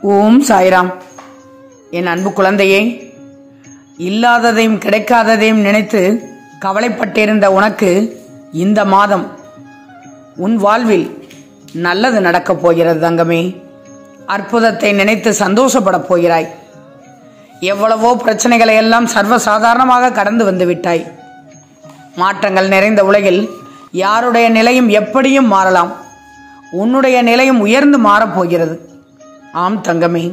ஓம் சாய்ராம் என் அன்பு குழந்தையே இல்லாததையும் கிடைக்காததையும் நினைத்து கவலைப்பட்டிருந்த உனக்கு இந்த மாதம் உன் வாழ்வில் நல்லது நடக்கப் போகிறது தங்கமே அற்புதத்தை நினைத்து சந்தோஷப்படப் போகிறாய் எவ்வளவோ பிரச்சனைகளை எல்லாம் சர்வசாதாரணமாக கடந்து வந்து விட்டாய் மாற்றங்கள் நிறைந்த உலகில் யாருடைய நிலையும் எப்படியும் மாறலாம் உன்னுடைய நிலையும் உயர்ந்து மாறப்போகிறது ஆம் தங்கமே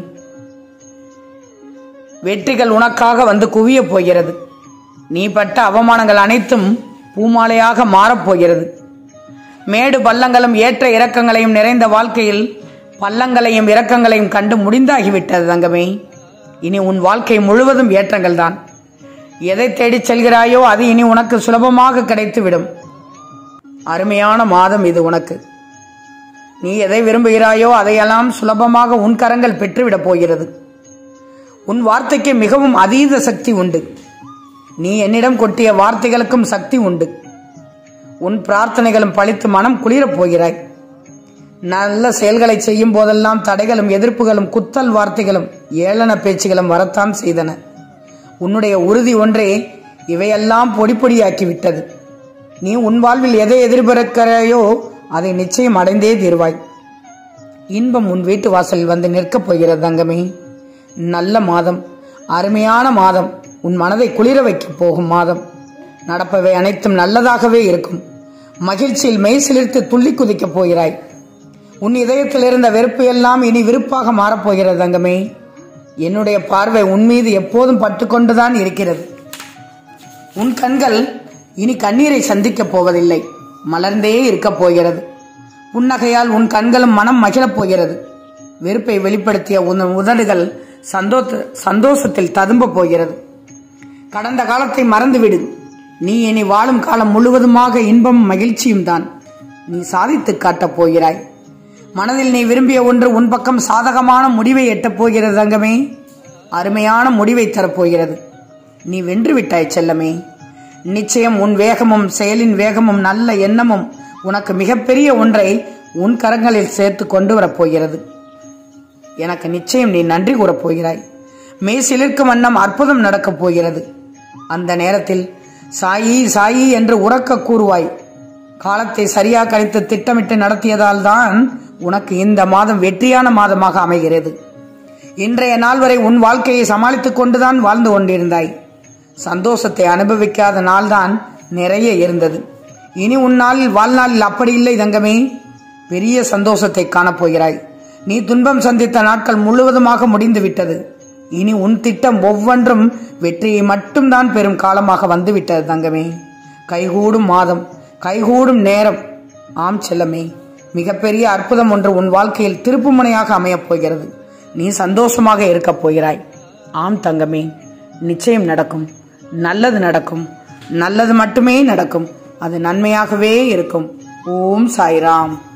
வெற்றிகள் உனக்காக வந்து குவியப் போகிறது நீ பட்ட அவமானங்கள் அனைத்தும் பூமாலையாக மாறப்போகிறது மேடு பள்ளங்களும் ஏற்ற இறக்கங்களையும் நிறைந்த வாழ்க்கையில் பள்ளங்களையும் இறக்கங்களையும் கண்டு முடிந்தாகிவிட்டது தங்கமே இனி உன் வாழ்க்கை முழுவதும் ஏற்றங்கள் தான் எதை தேடிச் செல்கிறாயோ அது இனி உனக்கு சுலபமாக கிடைத்துவிடும் அருமையான மாதம் இது உனக்கு நீ எதை விரும்புகிறாயோ அதையெல்லாம் சுலபமாக உன் கரங்கள் பெற்றுவிடப் போகிறது உன் வார்த்தைக்கு மிகவும் அதீத சக்தி உண்டு நீ என்னிடம் கொட்டிய வார்த்தைகளுக்கும் சக்தி உண்டு உன் பிரார்த்தனைகளும் பழித்து மனம் குளிரப் போகிறாய் நல்ல செயல்களை செய்யும் போதெல்லாம் தடைகளும் எதிர்ப்புகளும் குத்தல் வார்த்தைகளும் ஏளன பேச்சுகளும் வரத்தான் செய்தன உன்னுடைய உறுதி ஒன்றே இவையெல்லாம் பொடி பொடியாக்கி விட்டது நீ உன் வாழ்வில் எதை எதிர்பார்க்கிறாயோ அதை நிச்சயம் அடைந்தே தீர்வாய் இன்பம் உன் வீட்டு வாசலில் வந்து நிற்கப் போகிறது தங்கமே நல்ல மாதம் அருமையான மாதம் உன் மனதை குளிர வைக்கப் போகும் மாதம் நடப்பவை அனைத்தும் நல்லதாகவே இருக்கும் மகிழ்ச்சியில் மெய் சிலிர்த்து துள்ளி குதிக்கப் போகிறாய் உன் இதயத்தில் இருந்த வெறுப்பு எல்லாம் இனி விருப்பாக மாறப்போகிறது தங்கமே என்னுடைய பார்வை உன் மீது எப்போதும் பட்டுக்கொண்டுதான் இருக்கிறது உன் கண்கள் இனி கண்ணீரை சந்திக்கப் போவதில்லை மலர்ந்தே இருக்கப் போகிறது புன்னகையால் உன் கண்களும் மனம் மகிழப் போகிறது வெறுப்பை வெளிப்படுத்திய உன் உதடுகள் சந்தோஷ சந்தோஷத்தில் ததும்ப போகிறது கடந்த காலத்தை மறந்துவிடு நீ இனி வாழும் காலம் முழுவதுமாக இன்பம் மகிழ்ச்சியும் தான் நீ சாதித்து காட்டப் போகிறாய் மனதில் நீ விரும்பிய ஒன்று உன் பக்கம் சாதகமான முடிவை எட்டப் போகிறது தங்கமே அருமையான முடிவை தரப்போகிறது நீ வென்று விட்டாய் செல்லமே நிச்சயம் உன் வேகமும் செயலின் வேகமும் நல்ல எண்ணமும் உனக்கு மிகப்பெரிய ஒன்றை உன் கரங்களில் சேர்த்து கொண்டு வரப்போகிறது எனக்கு நிச்சயம் நீ நன்றி கூறப் போகிறாய் மெய் சிலிர்க்கும் வண்ணம் அற்புதம் நடக்கப் போகிறது அந்த நேரத்தில் சாயி சாயி என்று உறக்க கூறுவாய் காலத்தை சரியாக கழித்து திட்டமிட்டு நடத்தியதால் தான் உனக்கு இந்த மாதம் வெற்றியான மாதமாக அமைகிறது இன்றைய நாள் வரை உன் வாழ்க்கையை சமாளித்துக் கொண்டுதான் வாழ்ந்து கொண்டிருந்தாய் சந்தோஷத்தை அனுபவிக்காத நாள்தான் நிறைய இருந்தது இனி உன் நாளில் வாழ்நாளில் அப்படி இல்லை தங்கமே பெரிய சந்தோஷத்தை காணப்போகிறாய் நீ துன்பம் சந்தித்த நாட்கள் முழுவதுமாக முடிந்து விட்டது இனி உன் திட்டம் ஒவ்வொன்றும் வெற்றியை மட்டும்தான் பெறும் காலமாக வந்துவிட்டது தங்கமே கைகூடும் மாதம் கைகூடும் நேரம் ஆம் செல்லமே மிகப்பெரிய அற்புதம் ஒன்று உன் வாழ்க்கையில் திருப்புமுனையாக அமையப் போகிறது நீ சந்தோஷமாக இருக்கப் போகிறாய் ஆம் தங்கமே நிச்சயம் நடக்கும் நல்லது நடக்கும் நல்லது மட்டுமே நடக்கும் அது நன்மையாகவே இருக்கும் ஓம் சாய்ராம்